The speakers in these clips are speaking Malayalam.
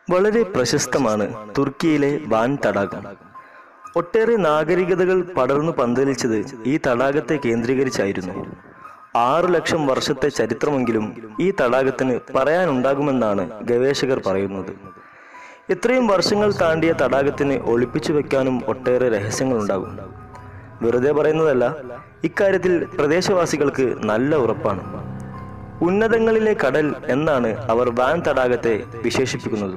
വളരെ പ്രശസ്തമാണ് തുർക്കിയിലെ വാൻ തടാകം ഒട്ടേറെ നാഗരികതകൾ പടർന്നു പന്തലിച്ചത് ഈ തടാകത്തെ കേന്ദ്രീകരിച്ചായിരുന്നു ആറു ലക്ഷം വർഷത്തെ ചരിത്രമെങ്കിലും ഈ തടാകത്തിന് പറയാനുണ്ടാകുമെന്നാണ് ഗവേഷകർ പറയുന്നത് ഇത്രയും വർഷങ്ങൾ താണ്ടിയ തടാകത്തിന് ഒളിപ്പിച്ചു വെക്കാനും ഒട്ടേറെ രഹസ്യങ്ങളുണ്ടാകും വെറുതെ പറയുന്നതല്ല ഇക്കാര്യത്തിൽ പ്രദേശവാസികൾക്ക് നല്ല ഉറപ്പാണ് ഉന്നതങ്ങളിലെ കടൽ എന്നാണ് അവർ വാൻ തടാകത്തെ വിശേഷിപ്പിക്കുന്നത്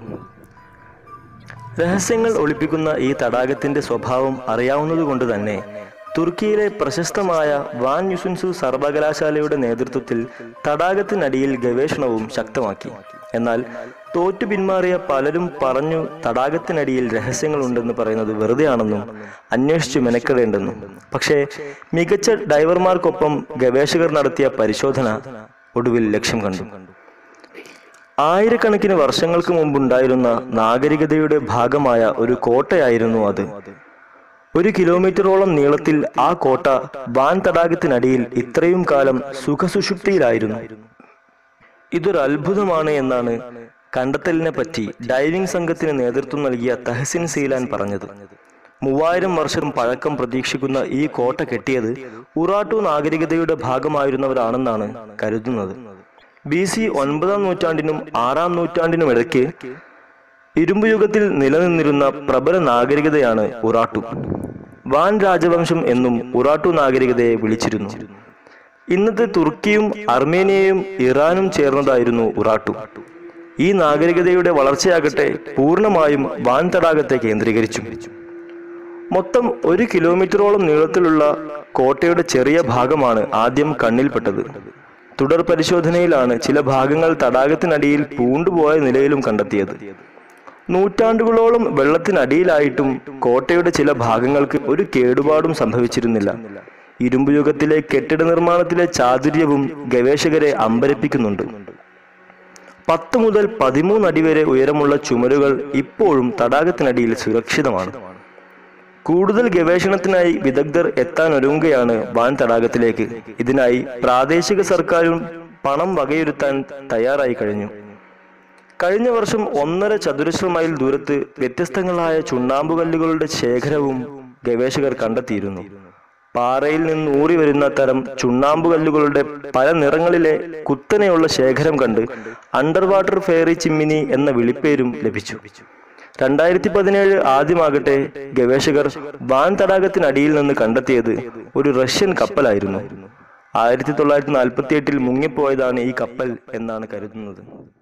രഹസ്യങ്ങൾ ഒളിപ്പിക്കുന്ന ഈ തടാകത്തിന്റെ സ്വഭാവം അറിയാവുന്നതുകൊണ്ട് തന്നെ തുർക്കിയിലെ പ്രശസ്തമായ വാൻ യുസുൻസു സർവകലാശാലയുടെ നേതൃത്വത്തിൽ തടാകത്തിനടിയിൽ ഗവേഷണവും ശക്തമാക്കി എന്നാൽ തോറ്റു പിന്മാറിയ പലരും പറഞ്ഞു തടാകത്തിനടിയിൽ രഹസ്യങ്ങളുണ്ടെന്ന് പറയുന്നത് വെറുതെയാണെന്നും അന്വേഷിച്ചു മെനക്കെടേണ്ടെന്നും പക്ഷേ മികച്ച ഡൈവർമാർക്കൊപ്പം ഗവേഷകർ നടത്തിയ പരിശോധന ഒടുവിൽ ലക്ഷ്യം കണ്ടു ആയിരക്കണക്കിന് വർഷങ്ങൾക്ക് മുമ്പുണ്ടായിരുന്ന നാഗരികതയുടെ ഭാഗമായ ഒരു കോട്ടയായിരുന്നു അത് ഒരു കിലോമീറ്ററോളം നീളത്തിൽ ആ കോട്ട വാൻ തടാകത്തിനടിയിൽ ഇത്രയും കാലം സുഖസുഷുപ്തിയിലായിരുന്നു ഇതൊരു അത്ഭുതമാണ് എന്നാണ് കണ്ടെത്തലിനെ പറ്റി ഡൈവിംഗ് സംഘത്തിന് നേതൃത്വം നൽകിയ തഹസിൻ സീലാൻ പറഞ്ഞത് മൂവായിരം വർഷം പഴക്കം പ്രതീക്ഷിക്കുന്ന ഈ കോട്ട കെട്ടിയത് ഉറാട്ടു നാഗരികതയുടെ ഭാഗമായിരുന്നവരാണെന്നാണ് കരുതുന്നത് ബി സി ഒൻപതാം നൂറ്റാണ്ടിനും ആറാം നൂറ്റാണ്ടിനും ഇടയ്ക്ക് ഇരുമ്പ് യുഗത്തിൽ നിലനിന്നിരുന്ന പ്രബല നാഗരികതയാണ് ഉറാട്ടു വാൻ രാജവംശം എന്നും ഉറാട്ടു നാഗരികതയെ വിളിച്ചിരുന്നു ഇന്നത്തെ തുർക്കിയും അർമേനിയയും ഇറാനും ചേർന്നതായിരുന്നു ഉറാട്ടു ഈ നാഗരികതയുടെ വളർച്ചയാകട്ടെ പൂർണ്ണമായും വാൻ തടാകത്തെ കേന്ദ്രീകരിച്ചു മൊത്തം ഒരു കിലോമീറ്ററോളം നീളത്തിലുള്ള കോട്ടയുടെ ചെറിയ ഭാഗമാണ് ആദ്യം കണ്ണിൽപ്പെട്ടത് തുടർ പരിശോധനയിലാണ് ചില ഭാഗങ്ങൾ തടാകത്തിനടിയിൽ പൂണ്ടുപോയ നിലയിലും കണ്ടെത്തിയത് നൂറ്റാണ്ടുകളോളം വെള്ളത്തിനടിയിലായിട്ടും കോട്ടയുടെ ചില ഭാഗങ്ങൾക്ക് ഒരു കേടുപാടും സംഭവിച്ചിരുന്നില്ല ഇരുമ്പ് യുഗത്തിലെ കെട്ടിട നിർമ്മാണത്തിലെ ചാതുര്യവും ഗവേഷകരെ അമ്പരപ്പിക്കുന്നുണ്ട് പത്ത് മുതൽ പതിമൂന്ന് അടി വരെ ഉയരമുള്ള ചുമരുകൾ ഇപ്പോഴും തടാകത്തിനടിയിൽ സുരക്ഷിതമാണ് കൂടുതൽ ഗവേഷണത്തിനായി വിദഗ്ധർ എത്താൻ ഒരുങ്ങുകയാണ് വാൻ തടാകത്തിലേക്ക് ഇതിനായി പ്രാദേശിക സർക്കാരും പണം വകയിരുത്താൻ തയ്യാറായി കഴിഞ്ഞു കഴിഞ്ഞ വർഷം ഒന്നര ചതുരശ്ര മൈൽ ദൂരത്ത് വ്യത്യസ്തങ്ങളായ ചുണ്ണാമ്പുകല്ലുകളുടെ ശേഖരവും ഗവേഷകർ കണ്ടെത്തിയിരുന്നു പാറയിൽ നിന്ന് ഊറി വരുന്ന തരം ചുണ്ണാമ്പുകല്ലുകളുടെ പല നിറങ്ങളിലെ കുത്തനെയുള്ള ശേഖരം കണ്ട് അണ്ടർ വാട്ടർ ഫെയറി ചിമ്മിനി എന്ന വിളിപ്പേരും ലഭിച്ചു രണ്ടായിരത്തി പതിനേഴ് ആദ്യമാകട്ടെ ഗവേഷകർ വാൻ തടാകത്തിനടിയിൽ നിന്ന് കണ്ടെത്തിയത് ഒരു റഷ്യൻ കപ്പലായിരുന്നു ആയിരത്തി തൊള്ളായിരത്തി നാൽപ്പത്തി എട്ടിൽ മുങ്ങിപ്പോയതാണ് ഈ കപ്പൽ എന്നാണ് കരുതുന്നത്